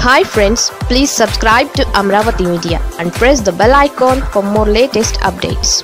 hi friends please subscribe to Amaravati media and press the bell icon for more latest updates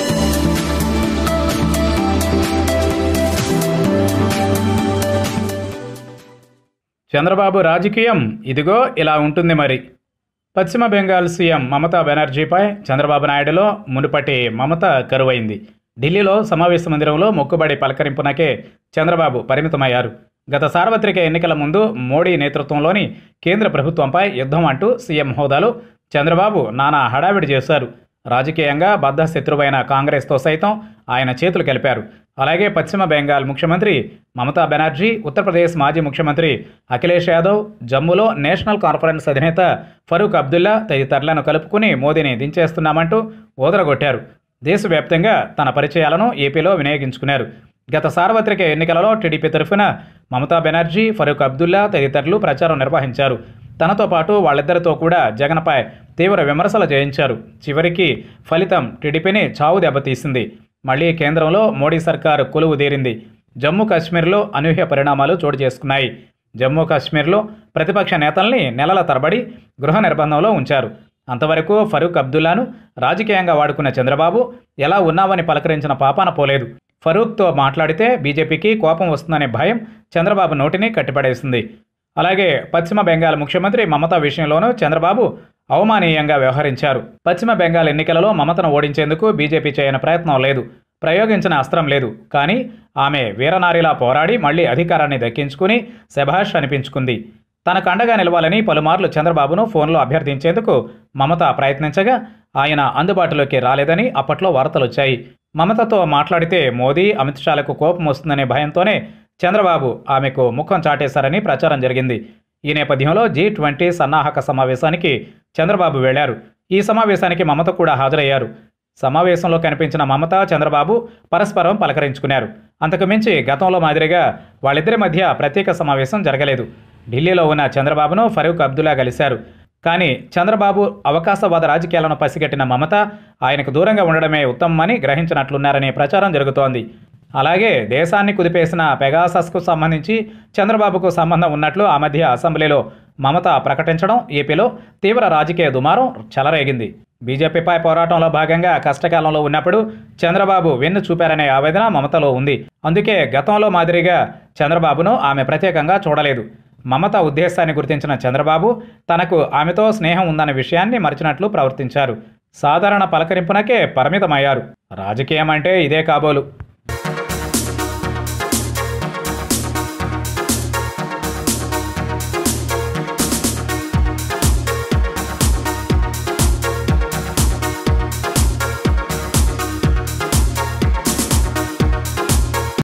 Chandrababu రాజకీయం ఇదిగో ఇలా ఉంటుంది మరి పశ్చిమ బెంగాల్ సీఎం మమతా బెనర్జీపై చంద్రబాబు నాయుడులో మునుపటి మమత కరువైంది ఢిల్లీలో సమావేశ మందిరంలో మొక్కుబడి పలకరింపునకే చంద్రబాబు పరిమితమయ్యారు గత సార్వత్రిక ఎన్నికల ముందు మోడీ నేతృత్వంలోని కేంద్ర ప్రభుత్వంపై యుద్ధం అంటూ సీఎం హోదాలో చంద్రబాబు నానా హడావిడి చేశారు రాజకీయంగా బద్ధ శత్రువైన కాంగ్రెస్తో సైతం ఆయన చేతులు కలిపారు అలాగే పశ్చిమ బెంగాల్ ముఖ్యమంత్రి మమతా బెనర్జీ ఉత్తరప్రదేశ్ మాజీ ముఖ్యమంత్రి అఖిలేష్ యాదవ్ జమ్మూలో నేషనల్ కాన్ఫరెన్స్ అధినేత ఫరూక్ అబ్దుల్లా తదితరులను కలుపుకుని మోదీని దించేస్తున్నామంటూ ఓదరగొట్టారు దేశవ్యాప్తంగా తన పరిచయాలను ఏపీలో వినియోగించుకున్నారు గత సార్వత్రిక ఎన్నికలలో టీడీపీ తరఫున మమతా బెనర్జీ ఫరూక్ అబ్దుల్లా తదితరులు ప్రచారం నిర్వహించారు తనతో పాటు వాళ్ళిద్దరితో కూడా జగన్పై తీవ్ర విమర్శలు చేయించారు చివరికి ఫలితం టీడీపీని చావు దెబ్బతీసింది మళ్లీ కేంద్రంలో మోడీ సర్కారు కొలువు తీరింది జమ్మూ కాశ్మీర్లో అనూహ్య పరిణామాలు చోటు చేసుకున్నాయి జమ్మూ కాశ్మీర్లో ప్రతిపక్ష నేతల్ని నెలల తరబడి గృహ నిర్బంధంలో ఉంచారు అంతవరకు ఫరూక్ అబ్దుల్లాను రాజకీయంగా వాడుకున్న చంద్రబాబు ఎలా ఉన్నావని పలకరించిన పాపాన పోలేదు ఫరూక్తో మాట్లాడితే బీజేపీకి కోపం వస్తుందనే భయం చంద్రబాబు నోటిని కట్టిపడేసింది అలాగే పశ్చిమ బెంగాల్ ముఖ్యమంత్రి మమతా విషయంలోనూ చంద్రబాబు అవమానీయంగా వ్యవహరించారు పశ్చిమ బెంగాల్ ఎన్నికలలో మమతను ఓడించేందుకు బీజేపీ చేయని ప్రయత్నం లేదు ప్రయోగించిన అస్త్రం లేదు కానీ ఆమె వీరనారిలా పోరాడి మళ్లీ అధికారాన్ని దక్కించుకుని శభాష్ అనిపించుకుంది తనకు అండగా నిలవాలని పలుమార్లు చంద్రబాబును ఫోన్లో అభ్యర్థించేందుకు మమత ప్రయత్నించగా ఆయన అందుబాటులోకి రాలేదని అప్పట్లో వార్తలు వచ్చాయి మమతతో మాట్లాడితే మోదీ అమిత్ షాలకు కోపం వస్తుందనే భయంతోనే చంద్రబాబు ఆమెకు ముఖం చాటేశారని ప్రచారం జరిగింది ఈ నేపథ్యంలో జీ ట్వంటీ సన్నాహక సమావేశానికి చంద్రబాబు వెళ్లారు ఈ సమావేశానికి మమత కూడా హాజరయ్యారు సమావేశంలో కనిపించిన మమత చంద్రబాబు పరస్పరం పలకరించుకున్నారు అంతకుమించి గతంలో మాదిరిగా వాళ్ళిద్దరి మధ్య ప్రత్యేక సమావేశం జరగలేదు ఢిల్లీలో ఉన్న చంద్రబాబును ఫరూక్ అబ్దుల్లా కలిశారు కానీ చంద్రబాబు అవకాశవాద రాజకీయాలను పసిగట్టిన మమత ఆయనకు దూరంగా ఉండడమే ఉత్తమమని గ్రహించినట్లున్నారనే ప్రచారం జరుగుతోంది అలాగే దేశాన్ని కుదిపేసిన పెగాసస్కు సంబంధించి చంద్రబాబుకు సంబంధం ఉన్నట్లు ఆ మధ్య అసెంబ్లీలో మమత ప్రకటించడం ఏపీలో తీవ్ర రాజకీయ దుమారం చెలరేగింది బీజేపీపై పోరాటంలో భాగంగా కష్టకాలంలో ఉన్నప్పుడు చంద్రబాబు వెన్ను చూపారనే ఆవేదన మమతలో ఉంది అందుకే గతంలో మాదిరిగా చంద్రబాబును ఆమె ప్రత్యేకంగా చూడలేదు మమత ఉద్దేశాన్ని గుర్తించిన చంద్రబాబు తనకు ఆమెతో స్నేహం ఉందన్న విషయాన్ని మరిచినట్లు ప్రవర్తించారు సాధారణ పలకరింపునకే పరిమితమయ్యారు రాజకీయం అంటే ఇదే కాబోలు